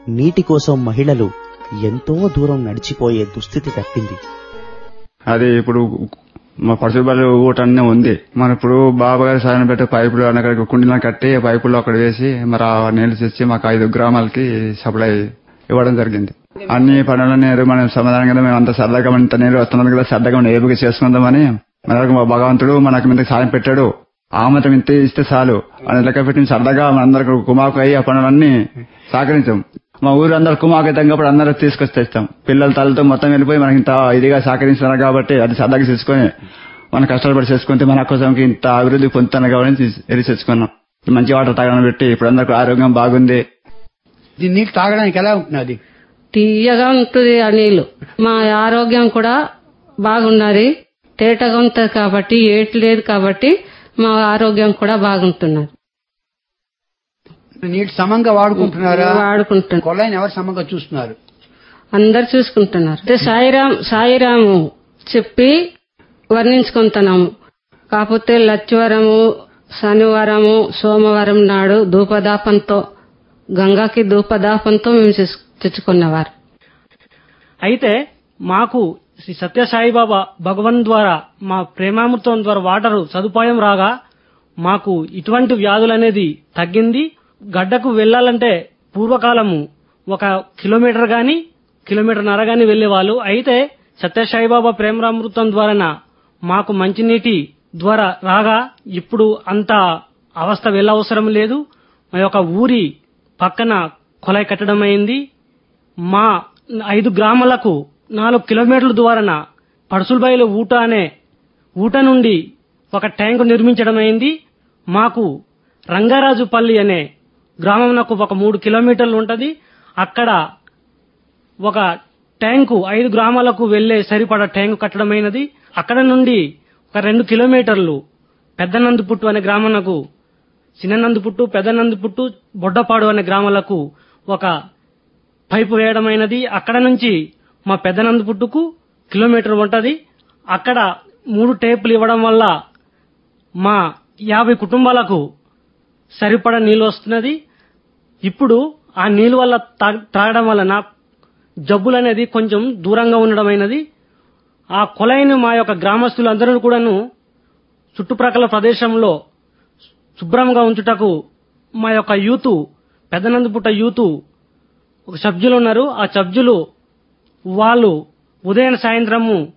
నీటి కోసం మహిళలు ఎంతో దూరం నడిచిపోయే దుస్థితి తప్పింది అది ఇప్పుడు మా పశుబలి ఊట అన్నీ ఉంది మన ఇప్పుడు బాబా గారి సాయం పెట్టి పైపులు అక్కడ కుండీలను కట్టి పైపులు అక్కడ వేసి మరి ఆ నీళ్లు తెచ్చి మాకు ఐదు గ్రామాలకి సప్లై ఇవ్వడం జరిగింది అన్ని పనులని మనం సమాధానంగా మేము అంత సరదాగా ఇంత నీరు వస్తున్నది కదా సరదాగా మనం ఏపుగా చేసుకుందామని మనకు మా భగవంతుడు మనకు ఇంత సాయం పెట్టాడు ఆ మాత్రం ఇంత ఇస్తే చాలు అని లెక్క పెట్టి సరదాగా మనందరికి కుమాకు అయ్యి ఆ పనులన్నీ సహకరించాం మా ఊరు అందరు కుమాకు అయినప్పుడు అందరూ తీసుకొచ్చి తెస్తాం పిల్లల తలతో మొత్తం వెళ్ళిపోయి మనకి ఇంత ఇదిగా సహకరిస్తున్నారు కాబట్టి అది సరదాగా చేసుకొని మనం కష్టపడి చేసుకుంటే మన కోసంకి ఇంత అభివృద్ధి పొందుతాను కాబట్టి ఎరి తెచ్చుకున్నాం మంచి వాటర్ తాగడం పెట్టి ఇప్పుడు అందరికి ఆరోగ్యం బాగుంది దీని నీళ్ళు తాగడానికి ఎలా ఉంటున్నది తీయగా ఉంటుంది ఆ నీళ్లు మా ఆరోగ్యం కూడా బాగున్నది తేటగా ఉంటది కాబట్టి ఏటి లేదు కాబట్టి మా ఆరోగ్యం కూడా బాగుంటున్నది నీళ్ళు సమంగా వాడుకుంటున్నారా వాడుకుంటున్నాం కొలాయిని ఎవరు సమంగా చూస్తున్నారు అందరు చూసుకుంటున్నారు అయితే సాయిరాం సాయిరాము చెప్పి వర్ణించుకుంటున్నాము కాకపోతే లచ్చివరము శనివారము సోమవారం నాడు ధూపదాపంతో గంగాకి ధూపదాపంతో మేము తెచ్చు- తెచ్చుకున్నవారు అయితే మాకు శ్రీ సత్యసాయిబాబా భగవన్ ద్వారా మా ప్రేమామృతం ద్వారా వాటర్ సదుపాయం రాగా మాకు ఇటువంటి వ్యాధులు అనేది తగ్గింది గడ్డకు వెళ్ళాలంటే పూర్వకాలము ఒక కిలోమీటర్ గాని కిలోమీటర్ నర గాని వెళ్లేవాళ్ళు అయితే సత్యసాయిబాబా ప్రేమామృతం ద్వారా మాకు మంచినీటి ద్వారా రాగా ఇప్పుడు అంత అవస్థ వెళ్ళవసరం లేదు మా యొక్క ఊరి పక్కన కొలాయి కట్టడం అయింది మా ఐదు గ్రామాలకు నాలుగు కిలోమీటర్ల ద్వారాన పడుసులబైలు ఊట అనే ఊట నుండి ఒక ట్యాంకు నిర్మించడం అయింది మాకు రంగారాజుపల్లి అనే గ్రామంకు ఒక మూడు కిలోమీటర్లు ఉంటది అక్కడ ఒక ట్యాంకు ఐదు గ్రామాలకు వెళ్లే సరిపడా ట్యాంకు కట్టడమైనది అక్కడ నుండి ఒక రెండు కిలోమీటర్లు పెద్దనందుపుట్టు అనే గ్రామాలకు చిన్ననందుపుట్టు పెద్దనందుపుట్టు బొడ్డపాడు అనే గ్రామాలకు ఒక పైపు వేయడమైనది అక్కడ నుంచి మా పెద్దనందుపుట్టుకు కిలోమీటర్ ఉంటది అక్కడ మూడు టేపులు ఇవ్వడం వల్ల మా యాభై కుటుంబాలకు సరిపడా నీళ్ళు వస్తున్నది ఇప్పుడు ఆ నీళ్ళు వల్ల తా- త్రాగడం వలన జబ్బులు అనేది కొంచెం దూరంగా ఉండడమైనది ఆ కొలైని మా యొక్క గ్రామస్తులందరూ కూడాను చుట్టుప్రక్కల ప్రదేశంలో శుభ్రంగా ఉంచుటకు మా యొక్క యూత్ పెద్దనందుపుట్ట యూత్ ఒక సభ్యులు ఉన్నారు ఆ సభ్యులు వాళ్ళు ఉదయం సాయంత్రము